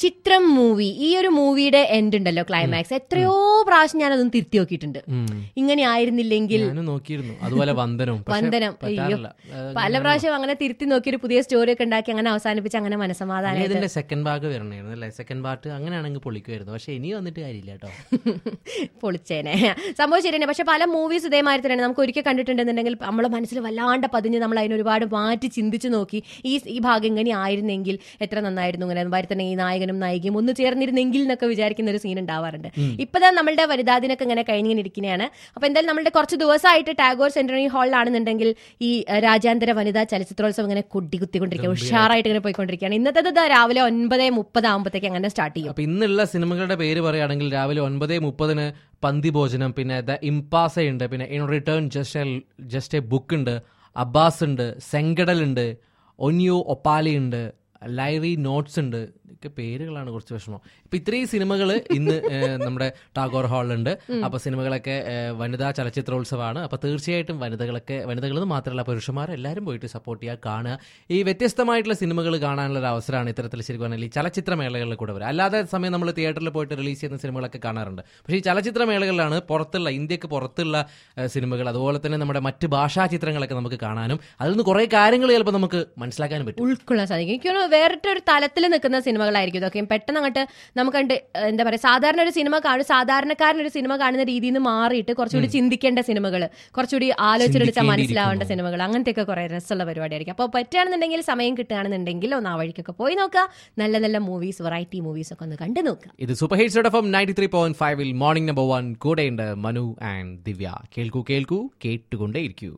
ചിത്രം മൂവി ഈ ഒരു മൂവിയുടെ എൻഡ് ഉണ്ടല്ലോ ക്ലൈമാക്സ് എത്രയോ പ്രാവശ്യം ഞാൻ അതൊന്ന് തിരുത്തി നോക്കിയിട്ടുണ്ട് ഉം. ഇങ്ങനെ ആയിരുന്നില്ലെങ്കിൽ ഞാനും നോക്കിയിരുന്നു അതുപോലെ വന്ദനവും പക്ഷേ വന്ദനം അയ്യോ പറ്റാറില്ല. ഏഹ്, പല പ്രാവശ്യം അങ്ങനെ തിരുത്തി നോക്കി ഒരു പുതിയ സ്റ്റോറി ഒക്കെ ഉണ്ടാക്കി അങ്ങനെ അവസാനിപ്പിച്ച് അങ്ങനെ ഇനി മനസമാധാനം ഇതിന്റെ സെക്കൻഡ് ഭാഗ് വരണമായിരുന്നു അല്ലേ സെക്കൻഡ് പാർട്ട് അങ്ങനെയാണെങ്കിൽ പൊളിക്കുമായിരുന്നു പക്ഷെ ഇനി വന്നിട്ട് കാര്യമില്ല കേട്ടോ പൊളിച്ചേനെ സംഭവം ശരിയാണ് പക്ഷെ പല മൂവീസ് ഇതേമാതിരി തന്നെയാണ് നമുക്ക് ഒരിക്കൽ കണ്ടിട്ടുണ്ടെന്നുണ്ടെങ്കിൽ നമ്മളെ മനസ്സിൽ വല്ലാണ്ട് പതിഞ്ഞ് നമ്മൾ അതിന് ഒരുപാട് മാറ്റി ചിന്തിച്ച് നോക്കി ഈ ഈ ഭാഗം ഇങ്ങനെ ആയിരുന്നെങ്കിൽ എത്ര നന്നായിരുന്നു ഇങ്ങനെ അതുമാതിരി തന്നെ ഈ നായകനും നായികയും ഒന്ന് ചേർന്നിരുന്നെങ്കിൽ എന്നൊക്കെ വിചാരിക്കുന്ന ഒരു സീൻ ഉണ്ടാവാറുണ്ട് ഇപ്പതാ നമ്മളുടെ വനിതാദിനൊക്കെ ഇങ്ങനെ കഴിഞ്ഞിങ്ങനെ ഇരിക്കുന്നതാണ് അപ്പൊ എന്തായാലും നമ്മളുടെ കുറച്ച് ദിവസമായിട്ട് ടാഗോർ സെന്ററി ഹാളിലാണെന്നുണ്ടെങ്കിൽ ഈ അഹ്, രാജ്യാന്തര വനിതാ ചലച്ചിത്രോത്സവം ഇങ്ങനെ കുട്ടികുത്തിക്കൊണ്ടിരിക്കുക ഉഷാറായിട്ട് ഇങ്ങനെ പോയിക്കൊണ്ടിരിക്കുകയാണ് ഇന്നത്തെ ദാ രാവിലെ ഒൻപത് മുപ്പത് ആകുമ്പോഴത്തേക്ക് അങ്ങനെ സ്റ്റാർട്ട് ചെയ്യും അപ്പൊ ഇന്നുള്ള സിനിമകളുടെ പേര് പറയുകയാണെങ്കിൽ രാവിലെ ഒൻപത് മുപ്പതിന് പന്തി ഭോജനം പിന്നെ ദ ഇംപാസ ഉണ്ട് പിന്നെ in return just just a book ഉണ്ട് അബ്ബാസ് ഉണ്ട് സെങ്കടൽ ഉണ്ട് ഒനിയോ ഒപ്പാലി ഉണ്ട് ലൈറി നോട്ട്സ് ഉണ്ട് ഇതൊക്കെ പേരുകളാണ് കുറച്ച് വിഷമം ഇപ്പൊ ഇത്രയും സിനിമകൾ ഇന്ന് ഏഹ്, നമ്മുടെ ടാഗോർ ഹാളിലുണ്ട് അപ്പൊ സിനിമകളൊക്കെ ഏഹ്, വനിതാ ചലച്ചിത്രോത്സവമാണ് അപ്പൊ തീർച്ചയായിട്ടും വനിതകളൊക്കെ വനിതകൾ എന്ന് മാത്രമല്ല പുരുഷന്മാർ എല്ലാവരും പോയിട്ട് സപ്പോർട്ട് ചെയ്യുക കാണുക ഈ വ്യത്യസ്തമായിട്ടുള്ള സിനിമകൾ കാണാനുള്ള ഒരു അവസരമാണ് ഇത്തരത്തിൽ ശരിക്കും പറഞ്ഞാൽ ഈ ചലച്ചിത്ര മേളകളിൽ കൂടെ വരിക അല്ലാതെ സമയം നമ്മൾ തിയേറ്ററിൽ പോയിട്ട് റിലീസ് ചെയ്യുന്ന സിനിമകളൊക്കെ കാണാറുണ്ട് പക്ഷേ ഈ ചലച്ചിത്ര മേളകളിലാണ് പുറത്തുള്ള ഇന്ത്യക്ക് പുറത്തുള്ള ഏഹ്, സിനിമകൾ അതുപോലെ തന്നെ നമ്മുടെ മറ്റ് ഭാഷാ ചിത്രങ്ങളൊക്കെ നമുക്ക് കാണാനും അതിൽ നിന്ന് കുറേ കാര്യങ്ങൾ ചിലപ്പോൾ നമുക്ക് മനസ്സിലാക്കാനും പറ്റും ഉൾക്കൊള്ളാൻ സാധിക്കും എനിക്ക് തോന്നുന്നു വേറിട്ട ഒരു തലത്തിൽ നിൽക്കുന്ന സിനിമകളായിരിക്കും ഇതൊക്കെ പെട്ടെന്ന് അങ്ങോട്ട് നമുക്ക് കണ്ട് എന്താ പറയാ സാധാരണ ഒരു സിനിമ കാണും സാധാരണക്കാരൻ ഒരു സിനിമ കാണുന്ന രീതിയിൽ നിന്ന് മാറിയിട്ട് കുറച്ചുകൂടി ചിന്തിക്കേണ്ട സിനിമകൾ കുറച്ചുകൂടി ആലോചിച്ചെടുത്താൽ മനസ്സിലാവേണ്ട സിനിമകൾ അങ്ങനത്തെയൊക്കെ കുറെ രസമുള്ള പരിപാടിയായിരിക്കും അപ്പോൾ പറ്റുകയാണെന്നുണ്ടെങ്കിൽ സമയം കിട്ടുകയാണെന്നുണ്ടെങ്കിൽ ഒന്ന് ആ വഴിക്കൊക്കെ പോയി നോക്കുക നല്ല നല്ല മൂവീസ് വെറൈറ്റി മൂവീസ് ഒക്കെ ഒന്ന് കണ്ടു നോക്കുക ഇത് super hits F M ninety three point ഫൈവിൽ മോർണിംഗ് നമ്പർ വൺ കൂടെയുണ്ട് മനു ആൻഡ് ദിവ്യ കേൾക്കൂ കേൾക്കൂ കേട്ടുകൊണ്ടേയിരിക്കൂ